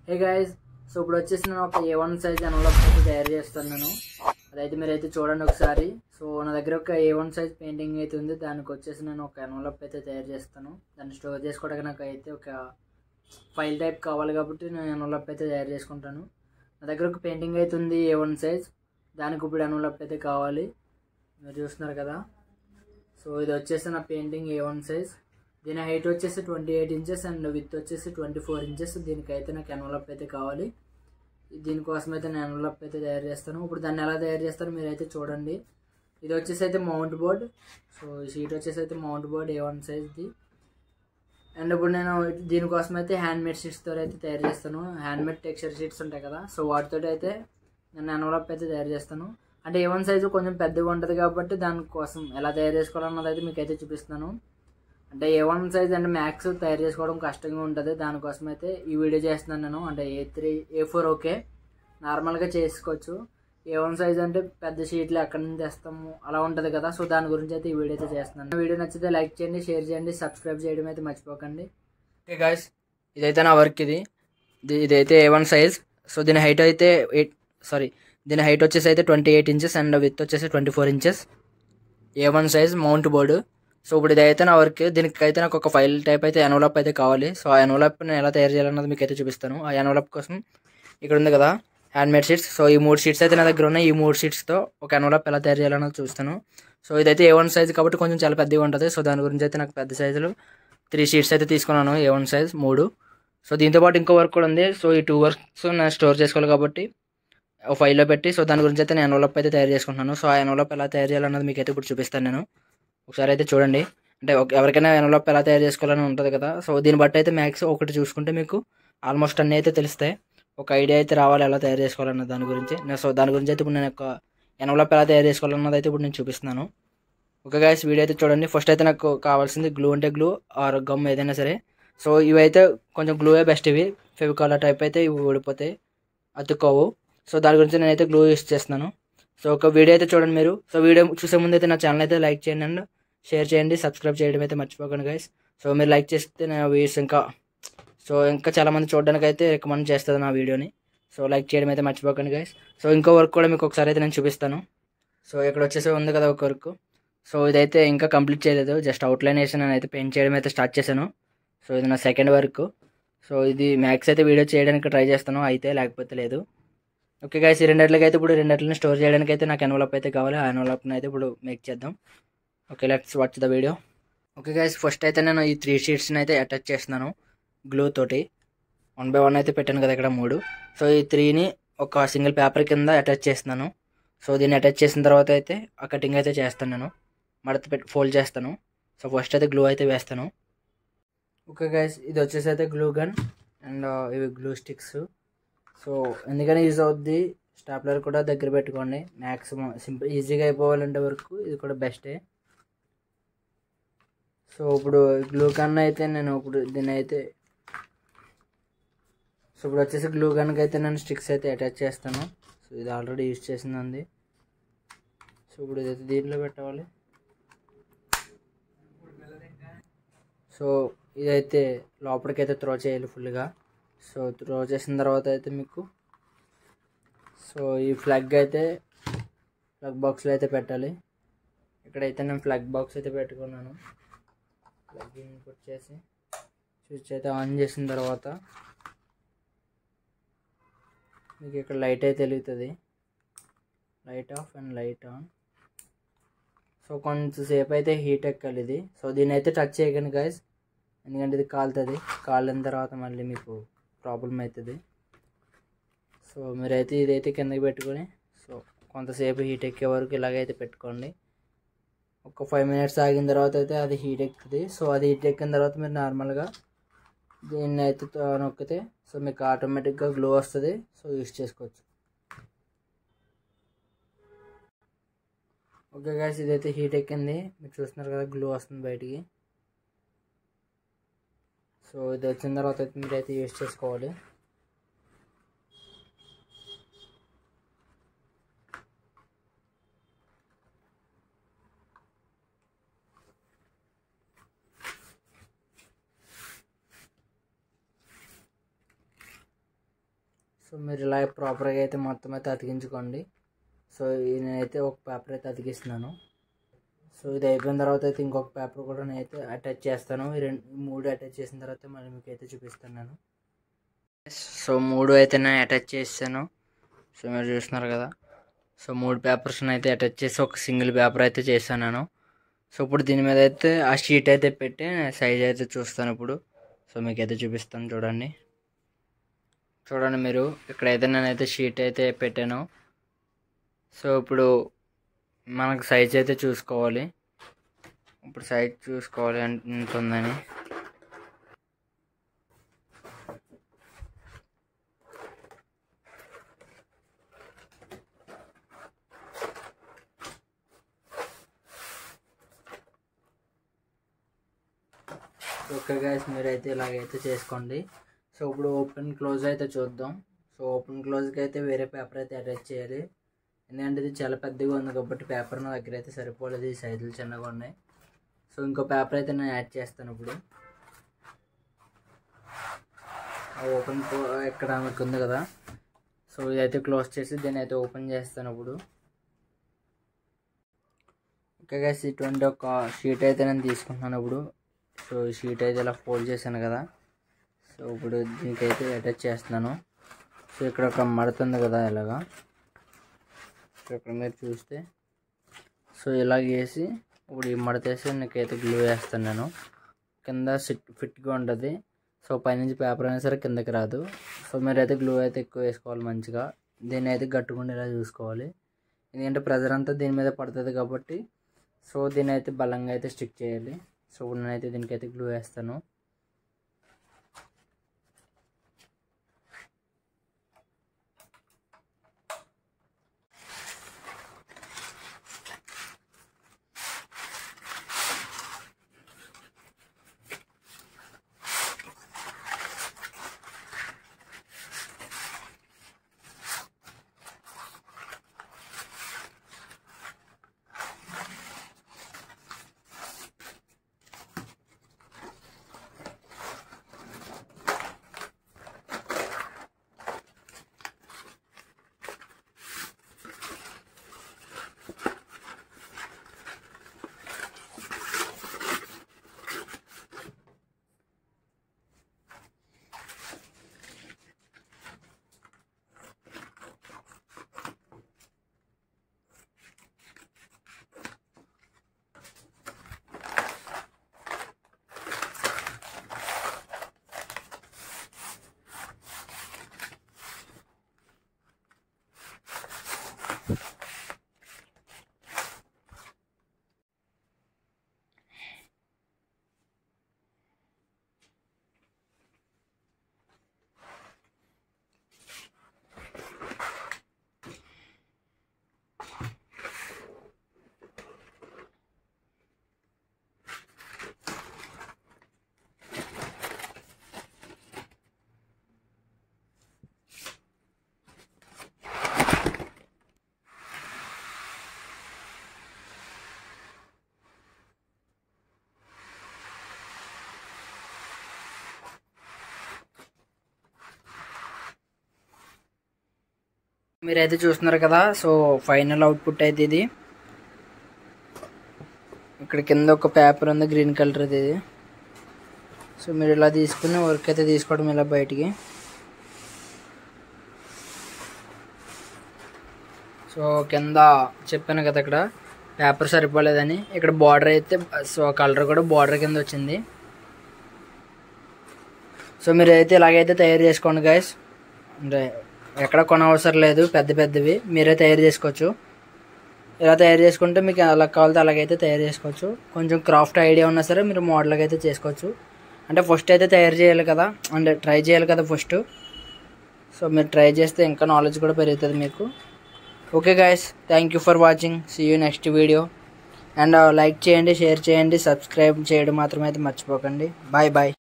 hey guys so ఇప్పుడు వచ్చేసి నేను ఒక ఏ వన్ సైజ్ ఎన్వలప్ అయితే తయారు చేస్తాను నేను అదైతే మీరైతే చూడండి ఒకసారి సో నా దగ్గర ఒక ఏ వన్ సైజ్ పెయింటింగ్ అయితే ఉంది దానికి వచ్చేసి నేను ఒక ఎన్వలప్ అయితే తయారు చేస్తాను దాన్ని స్టోర్ చేసుకోవడానికి నాకు అయితే ఒక ఫైల్ టైప్ కావాలి కాబట్టి నేను ఎన్వలప్ అయితే తయారు చేసుకుంటాను నా దగ్గర ఒక పెయింటింగ్ అయితే ఉంది ఏ వన్ సైజ్ దానికి ఇప్పుడు ఎన్వలప్ అయితే కావాలి మీరు చూస్తున్నారు కదా సో ఇది వచ్చేసి నా పెయింటింగ్ ఏ వన్ సైజ్ దీని హైట్ వచ్చేసి twenty eight inches and with వచ్చేసి ట్వంటీ ఫోర్ ఇంచెస్ దీనికైతే నాకు ఎన్వలప్ అయితే కావాలి దీనికోసం అయితే నేను ఎన్వలప్ అయితే తయారు చేస్తాను ఇప్పుడు దాన్ని ఎలా తయారు చేస్తారో మీరైతే చూడండి ఇది వచ్చేసి అయితే మౌంట్ బోర్డ్ సో ఈ షీట్ వచ్చేసి అయితే మౌంట్ బోర్డ్ ఏ వన్ సైజ్ది అండ్ ఇప్పుడు నేను దీనికోసం అయితే హ్యాండ్ మేడ్ షీట్స్తో అయితే తయారు చేస్తాను హ్యాండ్ మేడ్ టెక్స్చర్ షీట్స్ ఉంటాయి కదా సో వాటితో అయితే నేను ఎన్వలప్ అయితే తయారు చేస్తాను అంటే ఏ వన్ సైజు కొంచెం పెద్దగా ఉంటుంది కాబట్టి దానికోసం ఎలా తయారు చేసుకోవాలన్నది అయితే మీకు అయితే చూపిస్తున్నాను అంటే ఏ వన్ సైజ్ అంటే మ్యాక్స్ తయారు చేసుకోవడం కష్టంగా ఉంటుంది దానికోసం అయితే ఈ వీడియో చేస్తున్నాను నేను అంటే A three A four okay నార్మల్గా చేసుకోవచ్చు ఏ వన్ సైజ్ అంటే పెద్ద షీట్లు ఎక్కడి నుంచి తెస్తాము అలా ఉంటుంది కదా సో దాని గురించి అయితే ఈ వీడియో అయితే చేస్తున్నాను వీడియో నచ్చితే లైక్ చేయండి షేర్ చేయండి సబ్స్క్రైబ్ చేయడం అయితే మర్చిపోకండి ఓకే గాయస్ ఇదైతే నా వర్క్ ఇది ఇది- ఇదైతే ఏ వన్ సైజ్ సో దీని హైట్ అయితే ఎయిట్ సారీ దీని హైట్ వచ్చేసి అయితే twenty eight inches and with వచ్చేసి twenty four inches A one size mount board so ఇప్పుడు ఇదైతే నా వర్క్ దీనికి అయితే నాకు ఒక ఫైల్ టైప్ అయితే ఎన్వలప్ అయితే కావాలి సో ఆ ఎన్వలప్ నేను ఎలా తయారు చేయాలన్నది మీకు అయితే చూపిస్తాను ఆ ఎన్వలప్ కోసం ఇక్కడ ఉంది కదా హ్యాండ్ మేడ్ షీట్స్ సో ఈ మూడు షీట్స్ అయితే నా దగ్గర ఉన్నాయి ఈ మూడు షీట్స్తో ఒక ఎన్వలప్ ఎలా తయారు చేయాలన్నది చూస్తాను సో ఇదైతే ఏ వన్ సైజ్ కాబట్టి కొంచెం చాలా పెద్దగా ఉంటుంది సో దాని గురించి అయితే నాకు పెద్ద సైజులు త్రీ షీట్స్ అయితే తీసుకున్నాను ఏ వన్ సైజ్ మూడు సో దీంతో పాటు ఇంకో వర్క్ కూడా ఉంది సో ఈ టూ వర్క్స్ నేను స్టోర్ చేసుకోవాలి కాబట్టి ఒక ఫైల్లో పెట్టి సో దాని గురించి అయితే నేను ఎన్వలప్ అయితే తయారు చేసుకుంటున్నాను సో ఆ ఎన్వలప్ ఎలా తయారు చేయాలన్నది మీకు అయితే ఇప్పుడు చూపిస్తాను నేను ఒకసారి అయితే చూడండి అంటే ఒక- ఎవరికైనా ఎన్వలప్ ఎలా తయారు చేసుకోవాలని ఉంటుంది కదా సో దీన్ని బట్టి అయితే మ్యాక్స్ ఒకటి చూసుకుంటే మీకు ఆల్మోస్ట్ అన్నీ అయితే తెలుస్తాయి ఒక ఐడియా అయితే రావాలి ఎలా తయారు చేసుకోవాలన్న దాని గురించి నేను సో దాని గురించి అయితే ఇప్పుడు నేను ఒక ఎన్వలప్ ఎలా తయారు చేసుకోవాలన్నది అయితే ఇప్పుడు నేను చూపిస్తున్నాను ఓకే గాయస్ వీడియో అయితే చూడండి ఫస్ట్ అయితే నాకు కావాల్సింది గ్లూ అంటే గ్లూ ఆర్ గమ్ ఏదైనా సరే సో ఇవైతే కొంచెం గ్లూవే బెస్ట్ ఇవి ఫెవికాల్ టైప్ అయితే ఇవి ఊడిపోతాయి అతుక్కోవు సో దాని గురించి నేనైతే గ్లూ యూస్ చేస్తున్నాను సో ఒక వీడియో అయితే చూడండి మీరు సో వీడియో చూసే ముందు అయితే నా ఛానల్ అయితే లైక్ చేయండి అండ్ షేర్ చేయండి సబ్స్క్రైబ్ చేయడం అయితే మర్చిపోకండి గైస్ సో మీరు లైక్ చేస్తే నా వీడియోస్ ఇంకా సో ఇంకా చాలామంది చూడడానికి అయితే రికమెండ్ చేస్తుంది నా వీడియోని సో లైక్ చేయడం అయితే మర్చిపోకండి గైస్ సో ఇంకో వర్క్ కూడా మీకు ఒకసారి అయితే నేను చూపిస్తాను సో ఇక్కడ వచ్చేసి ఉంది కదా ఒక వర్క్ సో ఇదైతే ఇంకా కంప్లీట్ చేయలేదు జస్ట్ అవుట్లైన్ వేసి నేను అయితే పెయింట్ చేయడం అయితే స్టార్ట్ చేశాను సో ఇది నా సెకండ్ వర్క్ సో ఇది మ్యాక్స్ అయితే వీడియో చేయడానికి ట్రై చేస్తాను అయితే లేకపోతే లేదు ఓకే గైస్ ఈ రెండిట్లకి అయితే ఇప్పుడు రెండిట్లని స్టోర్ చేయడానికి అయితే నాకు ఎన్వలప్ అయితే కావాలి ఆ ఎన్వలప్ని అయితే ఇప్పుడు మేక్ చేద్దాం okay let's watch the video okay guys first అయితే నేను ఈ త్రీ షీట్స్ని అయితే అటాచ్ చేస్తున్నాను గ్లూ తోటి వన్ బై వన్ అయితే పెట్టాను కదా ఇక్కడ మూడు సో ఈ త్రీని ఒక సింగిల్ పేపర్ కింద అటాచ్ చేస్తున్నాను సో దీన్ని అటాచ్ చేసిన తర్వాత అయితే ఆ కటింగ్ అయితే చేస్తాను నేను మడత పెట్టి ఫోల్డ్ చేస్తాను సో ఫస్ట్ అయితే గ్లూ అయితే వేస్తాను ఓకే గైస్ ఇది వచ్చేసి అయితే గ్లూ గన్ అండ్ ఇవి గ్లూ స్టిక్స్ సో ఎందుకని యూజ్ అవుద్ది స్టాప్లర్ కూడా దగ్గర పెట్టుకోండి మ్యాక్సిమం సింపుల్ ఈజీగా అయిపోవాలంటే వరకు ఇది కూడా బెస్టే సో ఇప్పుడు గ్లూ గన్ అయితే నేను ఇప్పుడు దీన్ని అయితే సో ఇప్పుడు వచ్చేసి గ్లూ గన్కి అయితే నేను స్టిక్స్ అయితే అటాచ్ చేస్తాను సో ఇది ఆల్రెడీ యూజ్ చేసింది ఉంది సో ఇప్పుడు ఇదైతే దీంట్లో పెట్టవాలి సో ఇదైతే లోపలికైతే త్రో చేయాలి ఫుల్గా సో త్రో చేసిన తర్వాత అయితే మీకు సో ఈ ఫ్లగ్ అయితే ఫ్లగ్ బాక్స్లో అయితే పెట్టాలి ఇక్కడైతే నేను ఫ్లగ్ బాక్స్ అయితే పెట్టుకున్నాను ప్లగ్ ఇన్పుట్ చేసి స్విచ్ అయితే ఆన్ చేసిన తర్వాత మీకు ఇక్కడ లైట్ అయితే వెలుగుతుంది light off and light on so కొంచెంసేపు అయితే హీట్ ఎక్కాలి ఇది సో దీన్ని అయితే టచ్ చేయకండి గైస్ ఎందుకంటే ఇది కాలుతుంది కాలిన తర్వాత మళ్ళీ మీకు ప్రాబ్లం అవుతుంది సో మీరైతే ఇదైతే కిందకి పెట్టుకొని సో కొంతసేపు హీట్ ఎక్కే వరకు ఇలాగైతే పెట్టుకోండి ఒక ఫైవ్ మినిట్స్ ఆగిన తర్వాత అయితే అది హీట్ ఎక్కుతుంది సో అది హీట్ ఎక్కిన తర్వాత మీరు నార్మల్గా దీన్ని అయితే తో- నొక్కితే సో మీకు ఆటోమేటిక్గా గ్లో వస్తుంది సో యూస్ చేసుకోవచ్చు ఓకే గాయస్ ఇదైతే హీట్ ఎక్కింది మీరు చూస్తున్నారు కదా గ్లో వస్తుంది బయటికి సో ఇది వచ్చిన తర్వాత అయితే మీరైతే యూస్ చేసుకోవాలి సో మీరు ఇలా ప్రాపర్గా అయితే మొత్తం అయితే అతికించుకోండి సో ఈ నేనైతే ఒక పేపర్ అయితే అతికిస్తున్నాను సో ఇది అయిపోయిన తర్వాత అయితే ఇంకొక పేపర్ కూడా నేనైతే అటాచ్ చేస్తాను ఈ రెండు ఈ మూడు అటాచ్ చేసిన తర్వాత మళ్ళీ మీకు అయితే చూపిస్తాను నేను సో మూడు అయితే నేను అటాచ్ చేస్తాను సో మీరు చూస్తున్నారు కదా సో మూడు పేపర్స్ని అయితే అటాచ్ చేసి ఒక సింగిల్ పేపర్ అయితే చేశాను నేను సో ఇప్పుడు దీని మీద అయితే ఆ షీట్ అయితే పెట్టి సైజ్ అయితే చూస్తాను ఇప్పుడు సో మీకు అయితే చూపిస్తాను చూడండి చూడండి మీరు ఇక్కడైతే నేనైతే షీట్ అయితే పెట్టాను సో ఇప్పుడు మనకు సైజ్ అయితే చూసుకోవాలి ఇప్పుడు సైజ్ చూసుకోవాలి ఎంత ఉందని ఓకే గైస్ మీరైతే ఇలాగైతే చేసుకోండి సో ఇప్పుడు ఓపెన్ క్లోజ్ అయితే చూద్దాం సో ఓపెన్ క్లోజ్కి అయితే వేరే పేపర్ అయితే అటాచ్ చేయాలి ఎందుకంటే ఇది చాలా పెద్దగా ఉంది కాబట్టి పేపర్ నా దగ్గర అయితే సరిపోలేదు ఈ సైజులు చిన్నగా ఉన్నాయి సో ఇంకో పేపర్ అయితే నేను యాడ్ చేస్తాను ఇప్పుడు ఆ ఓపెన్ ఇక్కడ మీకు ఉంది కదా సో ఇదైతే క్లోజ్ చేసి దీన్ని అయితే ఓపెన్ చేస్తాను ఇప్పుడు ఓకే గైస్ ఇటువంటి ఒక షీట్ అయితే నేను తీసుకుంటున్నాను ఇప్పుడు సో ఈ షీట్ అయితే ఇలా ఫోల్డ్ చేశాను కదా సో ఇప్పుడు దీనికైతే అటాచ్ చేస్తున్నాను సో ఇక్కడ ఒక మడుతుంది కదా ఇలాగా సో ఇక్కడ మీరు చూస్తే సో ఇలాగ వేసి ఇప్పుడు ఈ మడతేసి నీకైతే గ్లూ వేస్తాను నేను కింద సిట్ ఫిట్గా ఉంటుంది సో పైనుంచి పేపర్ అయినా సరే కిందకి రాదు సో మీరైతే గ్లూ అయితే ఎక్కువ వేసుకోవాలి మంచిగా దీన్ని అయితే గట్టుకుండేలా చూసుకోవాలి ఎందుకంటే ప్రెజర్ అంతా దీని మీద పడుతుంది కాబట్టి సో దీన్ని అయితే బలంగా అయితే స్టిక్ చేయాలి సో ఇప్పుడు నేనైతే దీనికైతే గ్లూ వేస్తాను మీరైతే చూస్తున్నారు కదా సో ఫైనల్ అవుట్పుట్ అయితే ఇది ఇక్కడ కింద ఒక పేపర్ ఉంది గ్రీన్ కలర్ ఇది సో మీరు ఇలా తీసుకుని వర్క్ అయితే తీసుకోవడం ఇలా బయటికి సో కింద చెప్పాను కదా ఇక్కడ పేపర్ సరిపోలేదని ఇక్కడ బార్డర్ అయితే సో కలర్ కూడా బార్డర్ కింద వచ్చింది సో మీరు అయితే ఇలాగైతే తయారు చేసుకోండి గాయస్ అంటే ఎక్కడ కొనవసరం లేదు పెద్ద పెద్దవి మీరే తయారు చేసుకోవచ్చు ఇలా తయారు చేసుకుంటే మీకు ఎలా కావాలితే అలాగైతే తయారు చేసుకోవచ్చు కొంచెం క్రాఫ్ట్ ఐడియా ఉన్నా సరే మీరు మోడల్గా అయితే చేసుకోవచ్చు అంటే ఫస్ట్ అయితే తయారు చేయాలి కదా అంటే ట్రై చేయాలి కదా ఫస్ట్ సో మీరు ట్రై చేస్తే ఇంకా నాలెడ్జ్ కూడా పెరుగుతుంది మీకు okay guys thank you for watching see you next video and like చేయండి షేర్ చేయండి సబ్స్క్రైబ్ చేయడం మాత్రం అయితే మర్చిపోకండి బాయ్ బాయ్